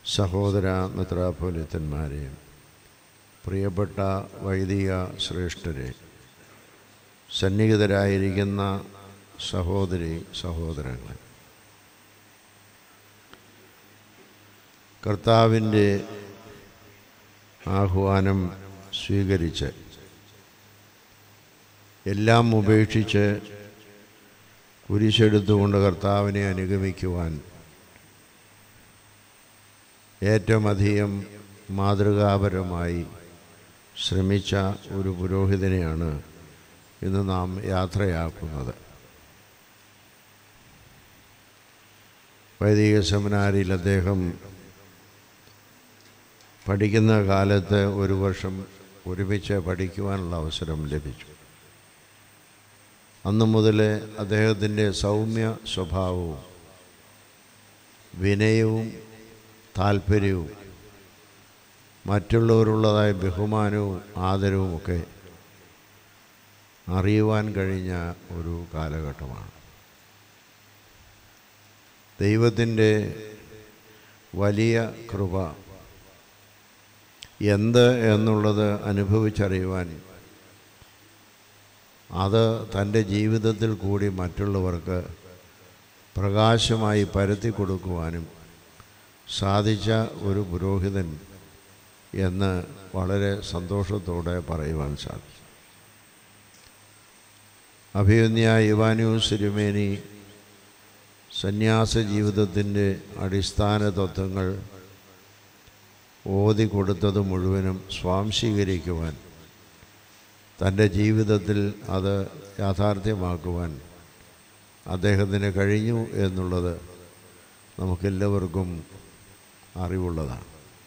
സഹോദര മിത്രാപോലിത്തന്മാരെ പ്രിയപ്പെട്ട വൈദിക ശ്രേഷ്ഠരെ സന്നിഹിതരായിരിക്കുന്ന സഹോദരി സഹോദരങ്ങൾ കർത്താവിൻ്റെ ആഹ്വാനം സ്വീകരിച്ച് എല്ലാം ഉപേക്ഷിച്ച് കുരിശെടുത്തുകൊണ്ട് കർത്താവിനെ അനുഗമിക്കുവാൻ ഏറ്റവും അധികം മാതൃകാപരമായി ശ്രമിച്ച ഒരു പുരോഹിതനെയാണ് ഇന്ന് നാം യാത്രയാക്കുന്നത് വൈദിക സെമിനാരിൽ അദ്ദേഹം പഠിക്കുന്ന കാലത്ത് ഒരു വർഷം ഒരുമിച്ച് പഠിക്കുവാനുള്ള അവസരം ലഭിച്ചു അന്നു മുതൽ അദ്ദേഹത്തിൻ്റെ സൗമ്യ സ്വഭാവവും വിനയവും താല്പര്യവും മറ്റുള്ളവരുള്ളതായ ബഹുമാനവും ആദരവും ഒക്കെ അറിയുവാൻ കഴിഞ്ഞ ഒരു കാലഘട്ടമാണ് ദൈവത്തിൻ്റെ വലിയ കൃപ എന്ത് എന്നുള്ളത് അനുഭവിച്ചറിയുവാൻ അത് തൻ്റെ ജീവിതത്തിൽ കൂടി മറ്റുള്ളവർക്ക് പ്രകാശമായി പരത്തി കൊടുക്കുവാനും സാധിച്ച ഒരു പുരോഹിതൻ എന്ന് വളരെ സന്തോഷത്തോടെ പറയുവാൻ സാധിക്കും അഭിയന്യ ഇവാന്യൂസ് തിരുമേനി സന്യാസ ജീവിതത്തിൻ്റെ അടിസ്ഥാന തത്വങ്ങൾ ഓതി കൊടുത്തത് മുഴുവനും സ്വാംശീകരിക്കുവാൻ തൻ്റെ ജീവിതത്തിൽ അത് യാഥാർത്ഥ്യമാക്കുവാൻ അദ്ദേഹത്തിന് കഴിഞ്ഞു എന്നുള്ളത് നമുക്കെല്ലാവർക്കും അറിവുള്ളതാണ്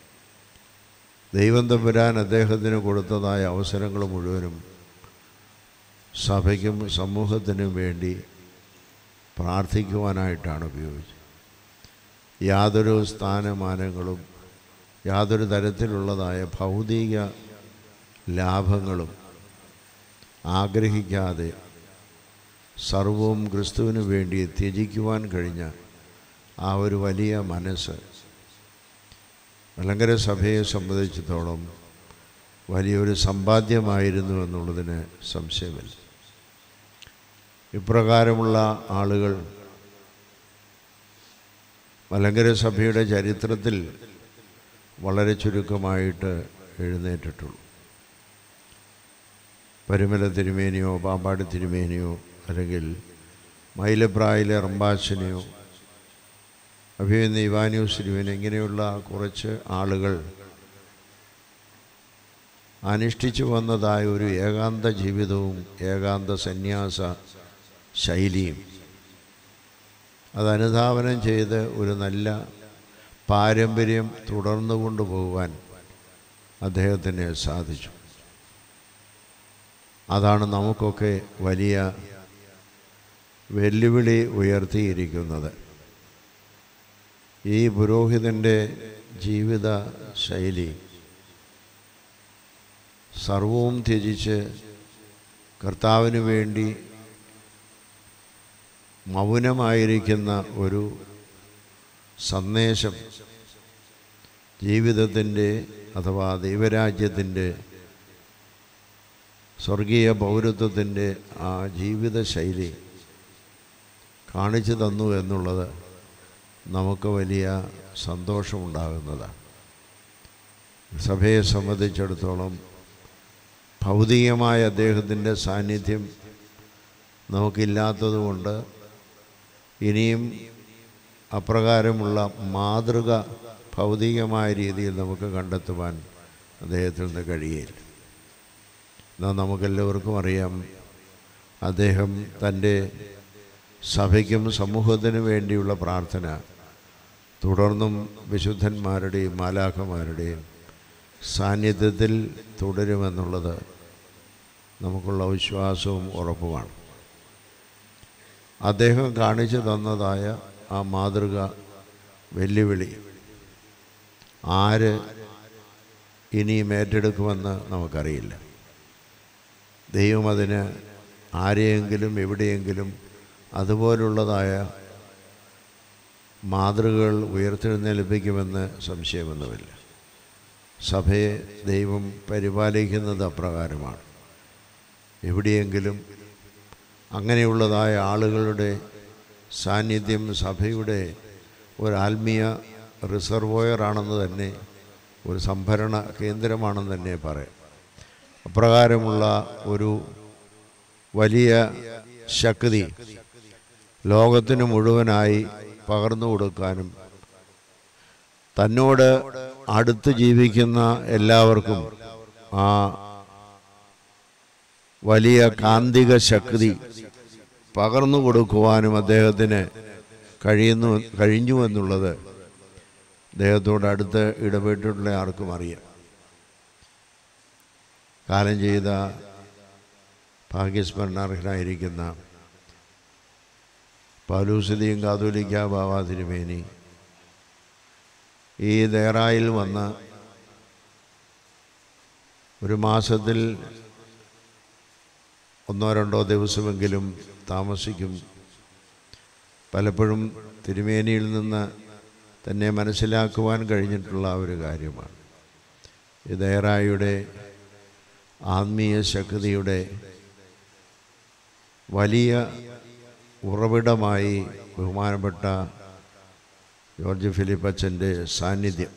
ദൈവം തമ്പുരാൻ അദ്ദേഹത്തിന് കൊടുത്തതായ അവസരങ്ങൾ മുഴുവനും സഭയ്ക്കും സമൂഹത്തിനും വേണ്ടി പ്രാർത്ഥിക്കുവാനായിട്ടാണ് ഉപയോഗിച്ചത് യാതൊരു സ്ഥാനമാനങ്ങളും യാതൊരു തരത്തിലുള്ളതായ ഭൗതിക ലാഭങ്ങളും ആഗ്രഹിക്കാതെ സർവവും ക്രിസ്തുവിന് വേണ്ടി ത്യജിക്കുവാൻ കഴിഞ്ഞ ആ ഒരു വലിയ മനസ്സ് മലങ്കര സഭയെ സംബന്ധിച്ചിടത്തോളം വലിയൊരു സമ്പാദ്യമായിരുന്നു എന്നുള്ളതിന് സംശയമില്ല ഇപ്രകാരമുള്ള ആളുകൾ മലങ്കര സഭയുടെ ചരിത്രത്തിൽ വളരെ ചുരുക്കമായിട്ട് എഴുന്നേറ്റിട്ടുള്ളൂ പരുമല തിരുമേനിയോ പാമ്പാടി തിരുമേനിയോ അല്ലെങ്കിൽ മൈലപ്രായിലെ റമ്പാച്ചനെയോ അഭിമന്യ ഇവാന്യൂസ് തിരുമേനി ഇങ്ങനെയുള്ള കുറച്ച് ആളുകൾ അനുഷ്ഠിച്ചു വന്നതായ ഒരു ഏകാന്ത ജീവിതവും ഏകാന്ത സന്യാസ ശൈലിയും അത് അനുധാവനം ചെയ്ത് ഒരു നല്ല പാരമ്പര്യം തുടർന്നു കൊണ്ടുപോകുവാൻ അദ്ദേഹത്തിന് സാധിച്ചു അതാണ് നമുക്കൊക്കെ വലിയ വെല്ലുവിളി ഉയർത്തിയിരിക്കുന്നത് ഈ പുരോഹിതൻ്റെ ജീവിത ശൈലി സർവവും ത്യജിച്ച് കർത്താവിന് വേണ്ടി മൗനമായിരിക്കുന്ന ഒരു സന്ദേശം ജീവിതത്തിൻ്റെ അഥവാ ദൈവരാജ്യത്തിൻ്റെ സ്വർഗീയ പൗരത്വത്തിൻ്റെ ആ ജീവിത ശൈലി കാണിച്ചു തന്നു എന്നുള്ളത് നമുക്ക് വലിയ സന്തോഷമുണ്ടാകുന്നതാണ് സഭയെ സംബന്ധിച്ചിടത്തോളം ഭൗതികമായ അദ്ദേഹത്തിൻ്റെ സാന്നിധ്യം നമുക്കില്ലാത്തതുകൊണ്ട് ഇനിയും അപ്രകാരമുള്ള മാതൃക ഭൗതികമായ രീതിയിൽ നമുക്ക് കണ്ടെത്തുവാൻ അദ്ദേഹത്തിൽ നിന്ന് കഴിയില്ല എന്നാൽ നമുക്കെല്ലാവർക്കും അറിയാം അദ്ദേഹം തൻ്റെ സഭയ്ക്കും സമൂഹത്തിനു വേണ്ടിയുള്ള പ്രാർത്ഥന തുടർന്നും വിശുദ്ധന്മാരുടെയും മാലാഖമാരുടെയും സാന്നിധ്യത്തിൽ തുടരുമെന്നുള്ളത് നമുക്കുള്ള വിശ്വാസവും ഉറപ്പുമാണ് അദ്ദേഹം കാണിച്ചു തന്നതായ ആ മാതൃക വെല്ലുവിളി ആര് ഇനിയും ഏറ്റെടുക്കുമെന്ന് നമുക്കറിയില്ല ദൈവം അതിന് ആരെയെങ്കിലും എവിടെയെങ്കിലും അതുപോലുള്ളതായ മാതൃകകൾ ഉയർത്തെഴുന്നേൽപ്പിക്കുമെന്ന് സംശയമൊന്നുമില്ല സഭയെ ദൈവം പരിപാലിക്കുന്നത് അപ്രകാരമാണ് എവിടെയെങ്കിലും അങ്ങനെയുള്ളതായ ആളുകളുടെ സാന്നിധ്യം സഭയുടെ ഒരു ആത്മീയ റിസർവോയറാണെന്ന് തന്നെ ഒരു സംഭരണ കേന്ദ്രമാണെന്ന് തന്നെ പറയാം അപ്രകാരമുള്ള ഒരു വലിയ ശക്തി ലോകത്തിന് മുഴുവനായി പകർന്നു കൊടുക്കാനും തന്നോട് അടുത്ത് ജീവിക്കുന്ന എല്ലാവർക്കും ആ വലിയ കാന്തിക ശക്തി പകർന്നു കൊടുക്കുവാനും അദ്ദേഹത്തിന് കഴിയുന്നു കഴിഞ്ഞു എന്നുള്ളത് അദ്ദേഹത്തോട് അടുത്ത് ഇടപെട്ടിട്ടുള്ള ആർക്കും അറിയാം കാലം ചെയ്ത ഭാഗ്യസ്മരണാർഹനായിരിക്കുന്ന പൗലൂസലിയും കാതോലിക്ക ബാബ തിരുമേനി ഈ ദേറായിൽ വന്ന് ഒരു മാസത്തിൽ ഒന്നോ രണ്ടോ ദിവസമെങ്കിലും താമസിക്കും പലപ്പോഴും തിരുമേനിയിൽ നിന്ന് തന്നെ മനസ്സിലാക്കുവാൻ കഴിഞ്ഞിട്ടുള്ള ഒരു കാര്യമാണ് ഈ ദേറായുടെ ആത്മീയ ശക്തിയുടെ വലിയ ഉറവിടമായി ബഹുമാനപ്പെട്ട ജോർജ് ഫിലിപ്പ് അച്ഛൻ്റെ സാന്നിധ്യം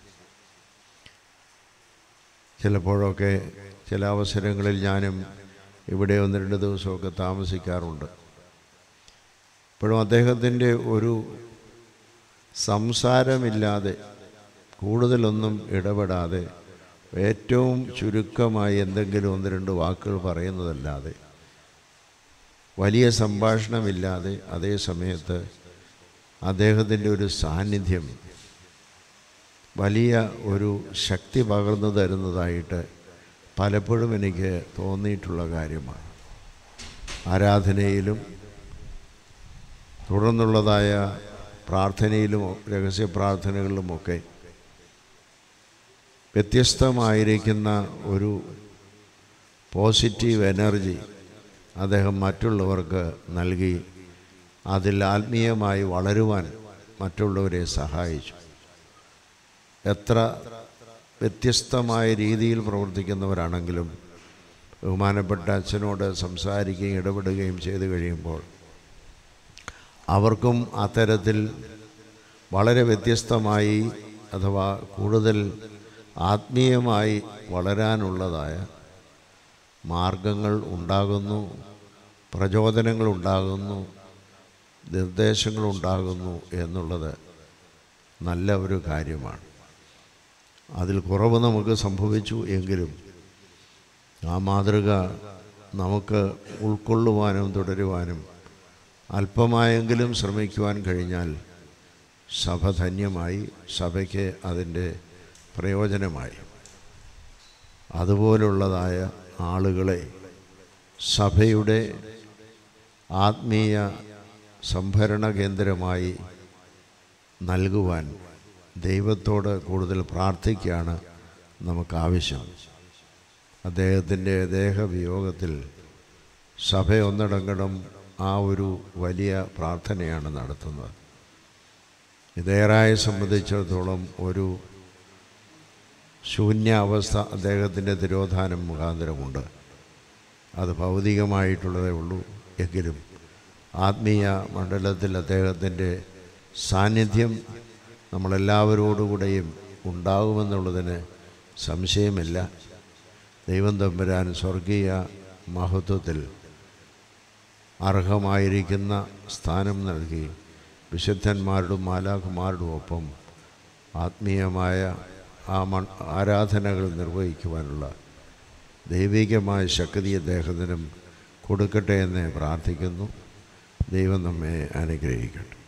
ചിലപ്പോഴൊക്കെ ചില അവസരങ്ങളിൽ ഞാനും ഇവിടെ ഒന്ന് രണ്ട് ദിവസമൊക്കെ താമസിക്കാറുണ്ട് ഇപ്പോഴും അദ്ദേഹത്തിൻ്റെ ഒരു സംസാരമില്ലാതെ കൂടുതലൊന്നും ഇടപെടാതെ ഏറ്റവും ചുരുക്കമായി എന്തെങ്കിലും ഒന്ന് രണ്ട് വാക്കുകൾ പറയുന്നതല്ലാതെ വലിയ സംഭാഷണമില്ലാതെ അതേ സമയത്ത് അദ്ദേഹത്തിൻ്റെ ഒരു സാന്നിധ്യം വലിയ ഒരു ശക്തി പകർന്നു തരുന്നതായിട്ട് പലപ്പോഴും എനിക്ക് തോന്നിയിട്ടുള്ള കാര്യമാണ് ആരാധനയിലും തുടർന്നുള്ളതായ പ്രാർത്ഥനയിലും രഹസ്യ പ്രാർത്ഥനകളിലുമൊക്കെ വ്യത്യസ്തമായിരിക്കുന്ന ഒരു പോസിറ്റീവ് എനർജി അദ്ദേഹം മറ്റുള്ളവർക്ക് നൽകി അതിൽ ആത്മീയമായി വളരുവാൻ മറ്റുള്ളവരെ സഹായിച്ചു എത്ര വ്യത്യസ്തമായ രീതിയിൽ പ്രവർത്തിക്കുന്നവരാണെങ്കിലും ബഹുമാനപ്പെട്ട അച്ഛനോട് സംസാരിക്കുകയും ഇടപെടുകയും ചെയ്തു കഴിയുമ്പോൾ അവർക്കും അത്തരത്തിൽ വളരെ വ്യത്യസ്തമായി അഥവാ കൂടുതൽ ആത്മീയമായി വളരാനുള്ളതായ മാർഗങ്ങൾ ഉണ്ടാകുന്നു പ്രചോദനങ്ങൾ ഉണ്ടാകുന്നു നിർദ്ദേശങ്ങൾ ഉണ്ടാകുന്നു എന്നുള്ളത് നല്ല ഒരു കാര്യമാണ് അതിൽ കുറവ് നമുക്ക് സംഭവിച്ചു എങ്കിലും ആ മാതൃക നമുക്ക് ഉൾക്കൊള്ളുവാനും തുടരുവാനും അല്പമായെങ്കിലും ശ്രമിക്കുവാൻ കഴിഞ്ഞാൽ സഭ ധന്യമായി സഭയ്ക്ക് അതിൻ്റെ പ്രയോജനമായി അതുപോലുള്ളതായ ആളുകളെ സഭയുടെ ആത്മീയ സംഭരണ കേന്ദ്രമായി നൽകുവാൻ ദൈവത്തോട് കൂടുതൽ പ്രാർത്ഥിക്കുകയാണ് നമുക്ക് ആവശ്യം അദ്ദേഹത്തിൻ്റെ ദേഹവിയോഗത്തിൽ സഭ ഒന്നടങ്കണം ആ ഒരു വലിയ പ്രാർത്ഥനയാണ് നടത്തുന്നത് ഇതേറായെ സംബന്ധിച്ചിടത്തോളം ഒരു ശൂന്യാവസ്ഥ അദ്ദേഹത്തിൻ്റെ തിരോധാനം മുഖാന്തരമുണ്ട് അത് ഭൗതികമായിട്ടുള്ളതേ ഉള്ളൂ എങ്കിലും ആത്മീയ മണ്ഡലത്തിൽ അദ്ദേഹത്തിൻ്റെ സാന്നിധ്യം നമ്മളെല്ലാവരോടുകൂടെയും ഉണ്ടാകുമെന്നുള്ളതിന് സംശയമില്ല ദൈവം തമ്പുരാൻ സ്വർഗീയ മഹത്വത്തിൽ അർഹമായിരിക്കുന്ന സ്ഥാനം നൽകി വിശുദ്ധന്മാരുടെ മാലാഖമാരുടെ ഒപ്പം ആത്മീയമായ ആ മൺ ആരാധനകൾ നിർവഹിക്കുവാനുള്ള ദൈവികമായ ശക്തി അദ്ദേഹത്തിനും കൊടുക്കട്ടെ എന്ന് പ്രാർത്ഥിക്കുന്നു ദൈവം നമ്മെ അനുഗ്രഹിക്കട്ടെ